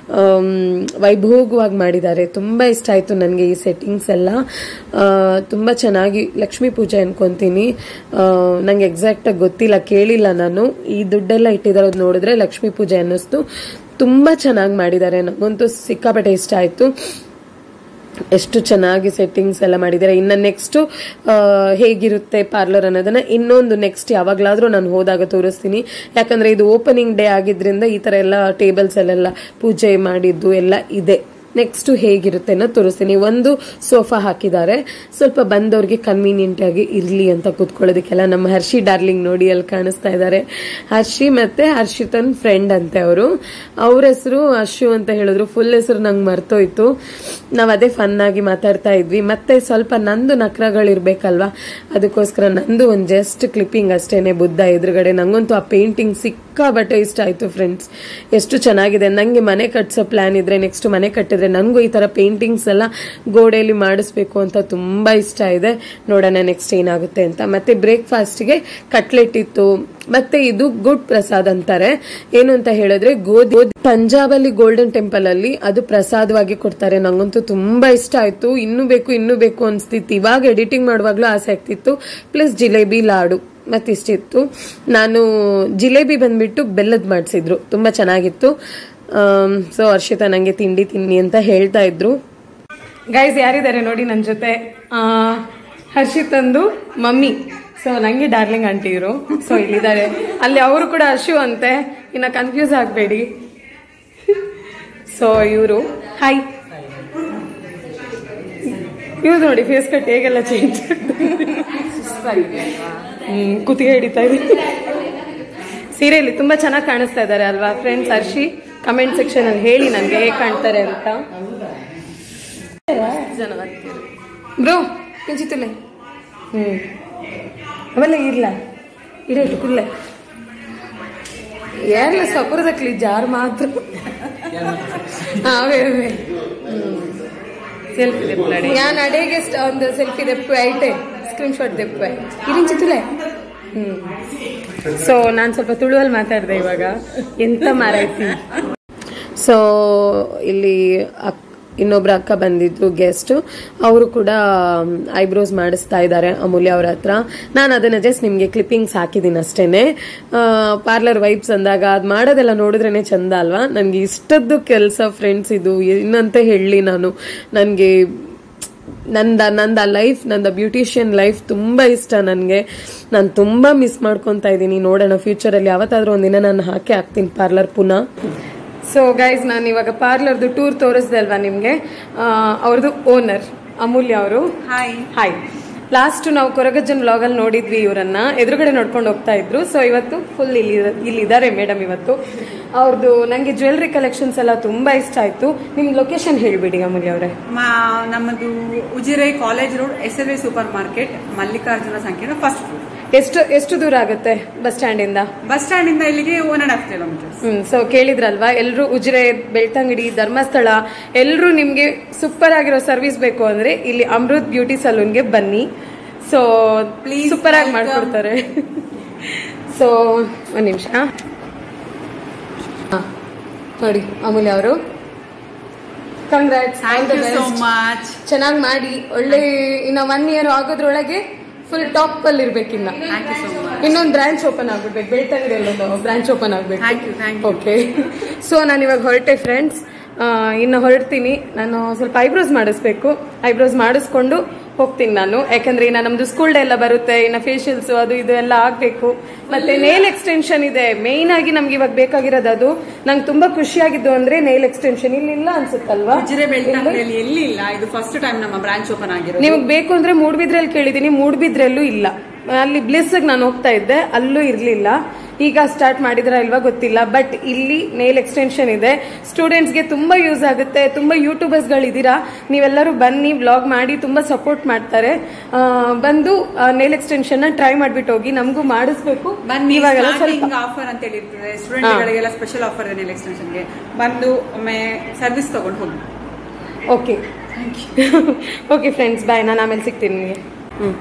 ವೈಭೋಗವಾಗಿ ಮಾಡಿದ್ದಾರೆ ತುಂಬಾ ಇಷ್ಟ ಆಯ್ತು ನನಗೆ ಈ ಸೆಟ್ಟಿಂಗ್ಸ್ ಎಲ್ಲ ತುಂಬಾ ಚೆನ್ನಾಗಿ ಲಕ್ಷ್ಮೀ ಪೂಜೆ ಅನ್ಕೊಂತೀನಿ ನಂಗೆ ಎಕ್ಸಾಕ್ಟ್ ಆಗಿ ಗೊತ್ತಿಲ್ಲ ಕೇಳಿಲ್ಲ ನಾನು ಈ ದುಡ್ಡೆಲ್ಲ ಇಟ್ಟಿದ್ದಾರೆ ನೋಡಿದ್ರೆ ಲಕ್ಷ್ಮೀ ಪೂಜೆ ಅನ್ನಿಸ್ತು ತುಂಬಾ ಚೆನ್ನಾಗಿ ಮಾಡಿದ್ದಾರೆ ನನಗಂತೂ ಸಿಕ್ಕಾಪಟ್ಟೆ ಇಷ್ಟ ಆಯ್ತು ಎಷ್ಟು ಚೆನ್ನಾಗಿ ಸೆಟ್ಟಿಂಗ್ಸ್ ಎಲ್ಲ ಮಾಡಿದ್ದಾರೆ ಇನ್ನು ನೆಕ್ಸ್ಟ್ ಹೇಗಿರುತ್ತೆ ಪಾರ್ಲರ್ ಅನ್ನೋದನ್ನ ಇನ್ನೊಂದು ನೆಕ್ಸ್ಟ್ ಯಾವಾಗ್ಲಾದ್ರೂ ನಾನು ಹೋದಾಗ ತೋರಿಸ್ತೀನಿ ಯಾಕಂದ್ರೆ ಇದು ಓಪನಿಂಗ್ ಡೇ ಆಗಿದ್ರಿಂದ ಈ ತರ ಎಲ್ಲ ಟೇಬಲ್ಸ್ ಅಲ್ಲೆಲ್ಲ ಪೂಜೆ ಮಾಡಿದ್ದು ಎಲ್ಲ ಇದೆ ನೆಕ್ಸ್ಟ್ ಹೇಗಿರುತ್ತೆ ಅನ್ನೋ ತೋರಿಸ್ತೀನಿ ಒಂದು ಸೋಫಾ ಹಾಕಿದ್ದಾರೆ ಸ್ವಲ್ಪ ಬಂದವ್ರಿಗೆ ಕನ್ವೀನಿಯಂಟ್ ಆಗಿ ಇರ್ಲಿ ಅಂತ ಕೂತ್ಕೊಳ್ಳೋದಕ್ಕೆಲ್ಲ ನಮ್ಮ ಹರ್ಷಿ ಡಾರ್ಲಿಂಗ್ ನೋಡಿ ಅಲ್ಲಿ ಕಾಣಿಸ್ತಾ ಇದ್ದಾರೆ ಹರ್ಷಿ ಮತ್ತೆ ಹರ್ಷಿತನ್ ಫ್ರೆಂಡ್ ಅಂತೆ ಅವರು ಅವ್ರ ಹೆಸರು ಹರ್ಷು ಅಂತ ಹೇಳಿದ್ರು ಫುಲ್ ಹೆಸರು ನಂಗೆ ಮರ್ತೋಯ್ತು ನಾವ್ ಅದೇ ಫನ್ ಆಗಿ ಮಾತಾಡ್ತಾ ಇದ್ವಿ ಮತ್ತೆ ಸ್ವಲ್ಪ ನಂದು ನಕ್ರಗಳಿರ್ಬೇಕಲ್ವಾ ಅದಕ್ಕೋಸ್ಕರ ನಂದು ಒಂದು ಜಸ್ಟ್ ಕ್ಲಿಪ್ಪಿಂಗ್ ಅಷ್ಟೇನೆ ಬುದ್ಧ ಎದುರುಗಡೆ ನಂಗಂತೂ ಆ ಪೇಂಟಿಂಗ್ ಸಿಕ್ಕಾಬಟ್ಟೆ ಇಷ್ಟ ಆಯ್ತು ಫ್ರೆಂಡ್ಸ್ ಎಷ್ಟು ಚೆನ್ನಾಗಿದೆ ನಂಗೆ ಮನೆ ಕಟ್ಸೋ ಪ್ಲಾನ್ ಇದ್ರೆ ನೆಕ್ಸ್ಟ್ ಮನೆ ಕಟ್ಟಿದ್ರೆ ನನಗೂ ಈ ತರ ಪೇಂಟಿಂಗ್ಸ್ ಎಲ್ಲ ಗೋಡೆಯಲ್ಲಿ ಮಾಡಿಸ್ಬೇಕು ಅಂತ ತುಂಬಾ ಇಷ್ಟ ಇದೆ ನೋಡೋಣ ನೆಕ್ಸ್ಟ್ ಏನಾಗುತ್ತೆ ಅಂತ ಮತ್ತೆ ಬ್ರೇಕ್ಫಾಸ್ಟ್ಗೆ ಕಟ್ಲೆಟ್ ಇತ್ತು ಮತ್ತೆ ಇದು ಗುಡ್ ಪ್ರಸಾದ್ ಅಂತಾರೆ ಏನು ಅಂತ ಹೇಳಿದ್ರೆ ಗೋಧಿ ಪಂಜಾಬ್ ಅಲ್ಲಿ ಗೋಲ್ಡನ್ ಟೆಂಪಲ್ ಅಲ್ಲಿ ಅದು ಪ್ರಸಾದವಾಗಿ ಕೊಡ್ತಾರೆ ನಂಗಂತೂ ತುಂಬಾ ಇಷ್ಟ ಆಯ್ತು ಇನ್ನೂ ಬೇಕು ಇನ್ನೂ ಬೇಕು ಅನ್ಸ್ತಿತ್ತು ಇವಾಗ ಎಡಿಟಿಂಗ್ ಮಾಡುವಾಗ್ಲೂ ಆಸೆ ಆಗ್ತಿತ್ತು ಪ್ಲಸ್ ಜಿಲೇಬಿ ಲಾಡು ಮತ್ತಿಷ್ಟಿತ್ತು ನಾನು ಜಿಲೇಬಿ ಬಂದ್ಬಿಟ್ಟು ಬೆಲ್ಲದ್ ಮಾಡಿಸಿದ್ರು ತುಂಬಾ ಚೆನ್ನಾಗಿತ್ತು ಸೊ ಹರ್ಷಿತಾ ನಂಗೆ ತಿಂಡಿ ತಿನ್ನಿ ಅಂತ ಹೇಳ್ತಾ ಇದ್ರು ಗೈಸ್ ಯಾರಿದ್ದಾರೆ ನೋಡಿ ನನ್ನ ಜೊತೆ ಆ, ಹರ್ಷಿತಂದು ಮಮ್ಮಿ ಸೊ ನಂಗೆ ಡಾರ್ಲಿಂಗ್ ಆಂಟಿ ಇವರು ಸೊ ಇಲ್ಲಿದ್ದಾರೆ ಅಲ್ಲಿ ಅವರು ಕೂಡ ಹರ್ಷು ಅಂತೆ ಇನ್ನ ಕನ್ಫ್ಯೂಸ್ ಆಗಬೇಡಿ ಸೊ ಇವರು ಹಾಯ್ ಇವ್ರು ನೋಡಿ ಫೇಸ್ ಕಟ್ ಹೇಗೆಲ್ಲ ಚೇಂಜ್ ಹ್ಮ್ ಕುತ್ತಿಗೆ ಹಿಡಿತಾ ಇದೆ ಸೀರೆಯಲ್ಲಿ ತುಂಬಾ ಚೆನ್ನಾಗಿ ಕಾಣಿಸ್ತಾ ಇದ್ದಾರೆ ಅಲ್ವಾ ಫ್ರೆಂಡ್ಸ್ ಹರ್ಷಿ ಕಮೆಂಟ್ ಸೆಕ್ಷನ್ ಅಲ್ಲಿ ಹೇಳಿ ನನಗೆ ಹೇಗೆ ಕಾಣ್ತಾರೆ ಅಂತ ಜನ ಬ್ರೋ ಕಿಂಚಿತ್ತುಲೆ ಹ್ಮ್ ಅವೆಲ್ಲ ಇರ್ಲ ಇಡೇಟು ಕುಲ್ಲೆ ಯಾರಲ್ಲ ಸಪುರದಕ್ಲಿ ಜಾರ್ ಮಾತ್ರ ಹಾ, ಅವೇ ಅವೇ ಸೆಲ್ಫಿ ತೆಪ್ಪಲಾಡಿ ഞാൻ അടേക്ക് ಒಂದು ಸೆಲ್ಫಿ ತೆಪ್ಪು ಐಟೆ ಸ್ಕ್ರೀನ್ ಶಾಟ್ ತೆಪ್ಪು ಇರಿಂಚಿತ್ತಲೆ ಹ್ಮ್ ಸೊ ನಾನು ಸ್ವಲ್ಪ ತುಳುವಲ್ಲಿ ಮಾತಾಡಿದೆ ಇವಾಗ ಎಂತ ಮಾರಾಯ್ತಿ ಸೊ ಇಲ್ಲಿ ಅಕ್- ಇನ್ನೊಬ್ರ ಅಕ್ಕ ಬಂದಿದ್ರು ಗೆಸ್ಟ್ ಅವರು ಕೂಡ ಐಬ್ರೋಸ್ ಮಾಡಿಸ್ತಾ ಇದ್ದಾರೆ ಅಮೂಲ್ಯ ಅವ್ರ ಹತ್ರ ನಾನು ಅದನ್ನ ಜಸ್ಟ್ ನಿಮ್ಗೆ ಕ್ಲಿಪ್ಪಿಂಗ್ಸ್ ಹಾಕಿದ್ದೀನಿ ಅಷ್ಟೇನೆ ಪಾರ್ಲರ್ ವೈಬ್ಸ್ ಅಂದಾಗ ಅದ್ ಮಾಡೋದೆಲ್ಲ ನೋಡಿದ್ರೇನೆ ಚಂದ ಅಲ್ವಾ ನನ್ಗೆ ಇಷ್ಟದ್ದು ಕೆಲಸ ಫ್ರೆಂಡ್ಸ್ ಇದು ಏನಂತ ಹೇಳಿ ನಾನು ನನ್ಗೆ ನಂದ ನಂದ ಲೈಫ್ ನಂದ ಬ್ಯೂಟಿಷಿಯನ್ ಲೈಫ್ ತುಂಬಾ ಇಷ್ಟ ನನಗೆ ನಾನು ತುಂಬಾ ಮಿಸ್ ಮಾಡ್ಕೊತಾ ಇದ್ದೀನಿ ನೋಡೋಣ ಫ್ಯೂಚರಲ್ಲಿ ಯಾವತ್ತಾದ್ರೂ ಒಂದಿನ ನಾನು ಹಾಕಿ ಹಾಕ್ತೀನಿ ಪಾರ್ಲರ್ ಪುನಃ ಸೊ ಗೈಸ್ ನಾನು ಇವಾಗ ಪಾರ್ಲರ್ದು ಟೂರ್ ತೋರಿಸ್ದೆ ಅಲ್ವಾ ನಿಮಗೆ ಅವ್ರದ್ದು ಓನರ್ ಅಮೂಲ್ಯ ಅವರು ಹಾಯ್ ಹಾಯ್ ಲಾಸ್ಟ್ ನಾವು ಕೊರಗಜ್ಜನ್ ವ್ಲಾಗ್ ಅಲ್ಲಿ ನೋಡಿದ್ವಿ ಇವರನ್ನ ಎದುರುಗಡೆ ನೋಡ್ಕೊಂಡು ಹೋಗ್ತಾ ಇದ್ರು ಸೊ ಇವತ್ತು ಫುಲ್ ಇಲ್ಲಿ ಇಲ್ಲಿ ಇದ್ದಾರೆ ಮೇಡಮ್ ಇವತ್ತು ಅವ್ರದ್ದು ನಂಗೆ ಜ್ಯುವೆಲ್ರಿ ಕಲೆಕ್ಷನ್ಸ್ ಎಲ್ಲ ತುಂಬಾ ಇಷ್ಟ ಆಯ್ತು ನಿಮ್ ಲೊಕೇಶನ್ ಹೇಳ್ಬಿಡಿ ಅಮೂಲ್ಯ ಅವರೇ ಮಾ- ನಮ್ಮದು Ujire college road S L V super market Mallikarjuna ಸಂಕೀರ್ಣ ಫಸ್ಟ್ ಫ್ಲೋರ್ ಎಷ್ಟು ಎಷ್ಟು ದೂರ ಆಗುತ್ತೆ ಬಸ್ ಸ್ಟ್ಯಾಂಡ್ ಇಂದ ಬಸ್ ಸ್ಟ್ಯಾಂಡ್ ಇಂದ ಇಲ್ಲಿಗೆ one and half kilometres hmm so ಕೇಳಿದ್ರಲ್ವಾ ಎಲ್ರು ಉಜಿರೆ ಬೆಳ್ತಂಗಡಿ ಧರ್ಮಸ್ಥಳ ಎಲ್ರು ನಿಮ್ಗೆ ಸೂಪರ್ ಆಗಿರೋ ಸರ್ವಿಸ್ ಬೇಕು ಅಂದ್ರೆ ಇಲ್ಲಿ ಅಮೃತ್ ಬ್ಯೂಟಿ ಸಲೂನ್ಗೆ ಬನ್ನಿ ಸೊ Please ಸೂಪರ್ ಆಗಿ welcome. ಮಾಡ್ಕೊಡ್ತಾರೆ ಸೊ ಒಂದ್ ನಿಮಿಷ ನೋಡಿ ಅಮೂಲ್ಯ ಅವರು congrats thank you so much ಚೆನ್ನಾಗಿ ಮಾಡಿ ಒಳ್ಳೆ ಇನ್ನ ಒನ್ ಇಯರ್ ಆಗೋದ್ರೊಳಗೆ ಫುಲ್ ಟಾಪ್ ಅಲ್ಲಿ ಇರ್ಬೇಕಿನ್ನ ಥ್ಯಾಂಕ್ ಯು ಸೋ ಮಚ್ ಇನ್ನೊಂದು ಬ್ರಾಂಚ್ ಓಪನ್ ಆಗ್ಬಿಡ್ಬೇಕು ಬೆಳ್ತಂಗಡಿ ಅಲ್ಲೊಂದು ಬ್ರಾಂಚ್ ಓಪನ್ ಆಗ್ಬೇಕು thank you thank you okay so ನಾನು ಇವಾಗ ಹೊರಟೆ ಫ್ರೆಂಡ್ಸ್ ಇನ್ನು ಹೊರಡ್ತೀನಿ ನಾನು ಸ್ವಲ್ಪ ಐಬ್ರೋಸ್ ಮಾಡಿಸ್ಬೇಕು ಐಬ್ರೋಸ್ ಮಾಡಿಸ್ಕೊಂಡು ಹೋಗ್ತೀನಿ ನಾನು ಯಾಕಂದ್ರೆ ಇನ್ನು ನಮ್ದು ಸ್ಕೂಲ್ ಡೇ ಎಲ್ಲ ಬರುತ್ತೆ ಇನ್ನು ಫೇಶಿಯಲ್ಸ್ ಅದು ಇದು ಎಲ್ಲ ಆಗ್ಬೇಕು ಮತ್ತೆ ನೇಲ್ ಎಕ್ಸ್ಟೆನ್ಷನ್ ಇದೆ ಮೇನ್ ಆಗಿ ನಮ್ಗೆ ಇವಾಗ ಬೇಕಾಗಿರೋದು ಅದು ನಂಗೆ ತುಂಬಾ ಖುಷಿಯಾಗಿದ್ದು ಅಂದ್ರೆ ನೇಲ್ ಎಕ್ಸ್ಟೆನ್ಷನ್ ಇಲ್ಲಿ ಇಲ್ಲ ಅನ್ಸುತ್ತಲ್ವಾ ಉಜಿರೆ ಬೆಳ್ತಂಗಡಿಯಲ್ಲಿ ಎಲ್ಲಿ ಇಲ್ಲ ಇದು ಫಸ್ಟ್ ಟೈಮ್ ನಮ್ಮ ಬ್ರಾಂಚ್ ಓಪನ್ ಆಗಿರೋದು ನಿಮಗೆ ಬೇಕು ಅಂದ್ರೆ ಮೂಡ್ಬಿದ್ರಲ್ಲಿ ಕೇಳಿದೀನಿ ಮೂಡ್ಬಿದ್ರಲ್ಲೂ ಇಲ್ಲ ಅಲ್ಲಿ ಬ್ಲಿಸ್ ನಾನು ಹೋಗ್ತಾ ಇದ್ದೆ ಅಲ್ಲೂ ಇರ್ಲಿಲ್ಲ ಈಗ ಸ್ಟಾರ್ಟ್ ಮಾಡಿದ್ರ ಇಲ್ವಾ ಗೊತ್ತಿಲ್ಲ ಬಟ್ ಇಲ್ಲಿ ನೇಲ್ ಎಕ್ಸ್ಟೆನ್ಷನ್ ಇದೆ ಸ್ಟೂಡೆಂಟ್ಸ್ಗೆ ತುಂಬಾ ಯೂಸ್ ಆಗುತ್ತೆ ತುಂಬಾ ಯೂಟ್ಯೂಬರ್ಸ್ ಗಳಿದ್ದೀರಾ ನೀವೆಲ್ಲರೂ ಬನ್ನಿ ವ್ಲಾಗ್ ಮಾಡಿ ತುಂಬಾ ಸಪೋರ್ಟ್ ಮಾಡ್ತಾರೆ ಆ, ಬಂದು ನೇಲ್ ಎಕ್ಸ್ಟೆನ್ಷನ್ ನ ಟ್ರೈ ಮಾಡ್ಬಿಟ್ಟು ಹೋಗಿ ನಮಗೂ ಮಾಡಿಸ್ಬೇಕು ಬನ್ನಿ ಇವಾಗೆಲ್ಲ ಸ್ವಲ್ಪ ಸ್ಟಾರ್ಟಿಂಗ್ ಆಫರ್ ಅಂತ ಹೇಳಿರ್ತದೆ ಸ್ಟೂಡೆಂಟ್ ಗಳಿಗೆಲ್ಲ ಸ್ಪೆಷಲ್ ಆಫರ್ ಇದೆ ನೆಲ್ ಎಕ್ಸ್ಟೆನ್ಷನ್ಗೆ ಬಂದು ಒಮ್ಮೆ ಸರ್ವಿಸ್ ತಗೊಂಡು ಹೋಗಿ ಓಕೆ ಓಕೆ ಫ್ರೆಂಡ್ಸ್ ಬಾಯ್ ನಾನು ಆಮೇಲೆ ಸಿಗ್ತೀನಿ ನಿಮಗೆ ಹ್ಞೂ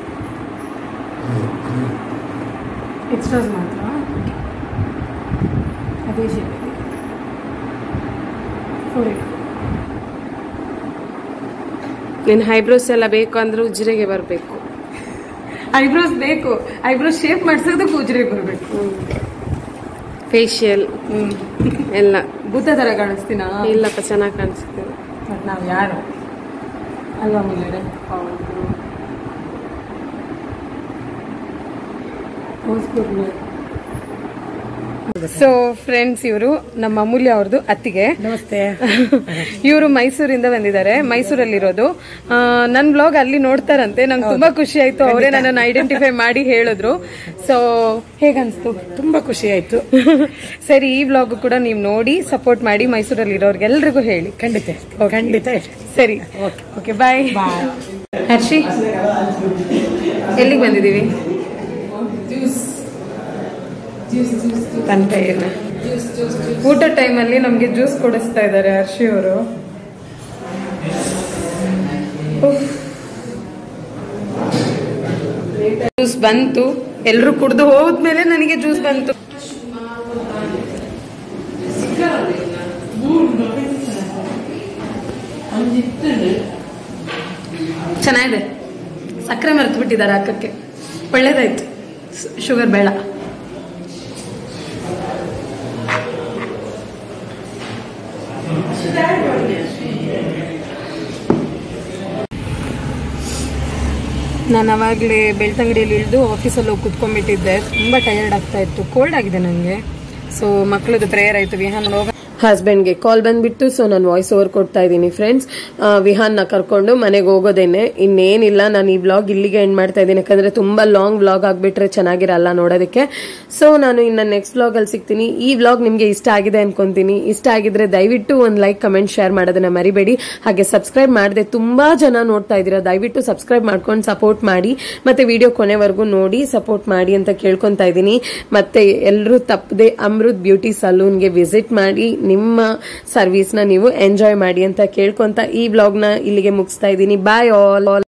ಎಕ್ಸ್ಟ್ರಾಸ್ ಮಾತ್ರ ಅದೇ ಶೇಪಲ್ಲಿ ನಿನ್ನ ಐಬ್ರೋಸ್ ಎಲ್ಲ ಬೇಕು ಅಂದ್ರೆ ಉಜಿರೆಗೆ ಬರಬೇಕು ಐಬ್ರೋಸ್ ಬೇಕು ಐಬ್ರೋಸ್ ಶೇಪ್ ಮಾಡಿಸೋದಕ್ಕೆ ಉಜಿರೆಗೆ ಬರಬೇಕು ಫೇಶಿಯಲ್ ಎಲ್ಲ ಭೂತ ಥರ ಕಾಣಿಸ್ತೀನಾ ಇಲ್ಲಪ್ಪ ಚೆನ್ನಾಗಿ ಕಾಣಿಸ್ತದೆ ಬಟ್ ನಾವು ಯಾರು ಅಲ್ವಾ ಮುಲ್ಲರೆ ಸೊ ಫ್ರೆಂಡ್ಸ್ ಇವರು ನಮ್ಮ ಅಮೂಲ್ಯ ಅವ್ರದ್ದು ಅತ್ತಿಗೆ ನಮಸ್ತೆ ಇವರು ಮೈಸೂರಿಂದ ಬಂದಿದ್ದಾರೆ ಮೈಸೂರಲ್ಲಿರೋದು ನನ್ನ ಬ್ಲಾಗ್ ಅಲ್ಲಿ ನೋಡ್ತಾರಂತೆ ನಂಗೆ ತುಂಬಾ ಖುಷಿ ಆಯ್ತು ಅವರೇ ನನ್ನನ್ನು ಐಡೆಂಟಿಫೈ ಮಾಡಿ ಹೇಳಿದ್ರು ಸೊ ಹೇಗನ್ಸ್ತು ತುಂಬಾ ಖುಷಿ ಆಯ್ತು ಸರಿ ಈ ವ್ಲಾಗ್ ಕೂಡ ನೀವು ನೋಡಿ ಸಪೋರ್ಟ್ ಮಾಡಿ ಮೈಸೂರಲ್ಲಿ ಇರೋರ್ಗೆಲ್ರಿಗೂ ಹೇಳಿ ಖಂಡಿತ ಖಂಡಿತ ಸರಿ ಓಕೆ ಬಾಯ್ ಹರ್ಷಿ ಎಲ್ಲಿಗೆ ಬಂದಿದ್ದೀವಿ ತನಕ ಏನು ಊಟ ಟೈಮಲ್ಲಿ ನಮಗೆ ಜ್ಯೂಸ್ ಕೊಡಿಸ್ತಾ ಇದ್ದಾರೆ ಹರ್ಷಿ ಅವರು ಜ್ಯೂಸ್ ಬಂತು ಎಲ್ರು ಕುಡ್ದು ಹೋದ್ಮೇಲೆ ನನಗೆ ಜ್ಯೂಸ್ ಬಂತು ಚೆನ್ನಾಗಿದೆ ಸಕ್ಕರೆ ಮರೆತು ಬಿಟ್ಟಿದ್ದಾರೆ ಹಾಕಕ್ಕೆ ಒಳ್ಳೇದಾಯ್ತು ಶುಗರ್ ಬೇಡ ನಾನು ಅವಾಗಲೇ ಬೆಳ್ತಂಗಡಿಯಲ್ಲಿ ಇಳಿದು ಆಫೀಸಲ್ಲಿ ಹೋಗಿ ಕುತ್ಕೊಂಡ್ಬಿಟ್ಟಿದ್ದೆ ತುಂಬ ಟಯರ್ಡ್ ಆಗ್ತಾ ಇತ್ತು ಕೋಲ್ಡ್ ಆಗಿದೆ ನನಗೆ ಸೊ ಮಕ್ಕಳದು ಪ್ರೇಯರ್ ಆಯ್ತು ವಿಹಾನ್ ಹೋಗ ಹಸ್ಬೆಂಡ್ಗೆ ಕಾಲ್ ಬಂದ್ಬಿಟ್ಟು ಸೊ ನಾನು ವಾಯ್ಸ್ ಓವರ್ ಕೊಡ್ತಾ ಇದ್ದೀನಿ ಫ್ರೆಂಡ್ಸ್ ವಿಹಾನ್ನ ಕರ್ಕೊಂಡು ಮನೆಗೆ ಹೋಗೋದೇನೆ ಇನ್ನೇನಿಲ್ಲ ನಾನು ಈ ವ್ಲಾಗ್ ಇಲ್ಲಿಗೆ ಎಂಡ್ ಮಾಡ್ತಾ ಇದ್ದೀನಿ ಯಾಕಂದ್ರೆ ತುಂಬಾ ಲಾಂಗ್ ವ್ಲಾಗ್ ಆಗ್ಬಿಟ್ರೆ ಚೆನ್ನಾಗಿರಲ್ಲ ನೋಡೋದಕ್ಕೆ ಸೊ ನಾನು ಇನ್ನ ನೆಕ್ಸ್ಟ್ ವ್ಲಾಗ್ ಅಲ್ಲಿ ಸಿಗ್ತೀನಿ ಈ ವ್ಲಾಗ್ ನಿಮ್ಗೆ ಇಷ್ಟ ಆಗಿದೆ ಅನ್ಕೊಂತೀನಿ ಇಷ್ಟ ಆಗಿದ್ರೆ ದಯವಿಟ್ಟು ಒಂದು ಲೈಕ್ ಕಮೆಂಟ್ ಶೇರ್ ಮಾಡೋದನ್ನ ಮರಿಬೇಡಿ ಹಾಗೆ ಸಬ್ಸ್ಕ್ರೈಬ್ ಮಾಡದೆ ತುಂಬಾ ಜನ ನೋಡ್ತಾ ಇದ್ದೀರಾ ದಯವಿಟ್ಟು ಸಬ್ಸ್ಕ್ರೈಬ್ ಮಾಡ್ಕೊಂಡು ಸಪೋರ್ಟ್ ಮಾಡಿ ಮತ್ತೆ ವಿಡಿಯೋ ಕೊನೆವರೆಗೂ ನೋಡಿ ಸಪೋರ್ಟ್ ಮಾಡಿ ಅಂತ ಕೇಳ್ಕೊಂತಾ ಇದ್ದೀನಿ ಮತ್ತೆ ಎಲ್ಲರೂ ತಪ್ಪದೆ ಅಮೃತ್ ಬ್ಯೂಟಿ ಸಲೂನ್ಗೆ ವಿಸಿಟ್ ಮಾಡಿ ನಿಮ್ಮ ಸರ್ವಿಸ್ನ ನೀವು ಎಂಜಾಯ್ ಮಾಡಿ ಅಂತ ಕೇಳ್ಕೊಂತ ಈ ವ್ಲಾಗ್ನ ಇಲ್ಲಿಗೆ ಮುಗಿಸ್ತಾ ಇದ್ದೀನಿ ಬಾಯ್ ಆಲ್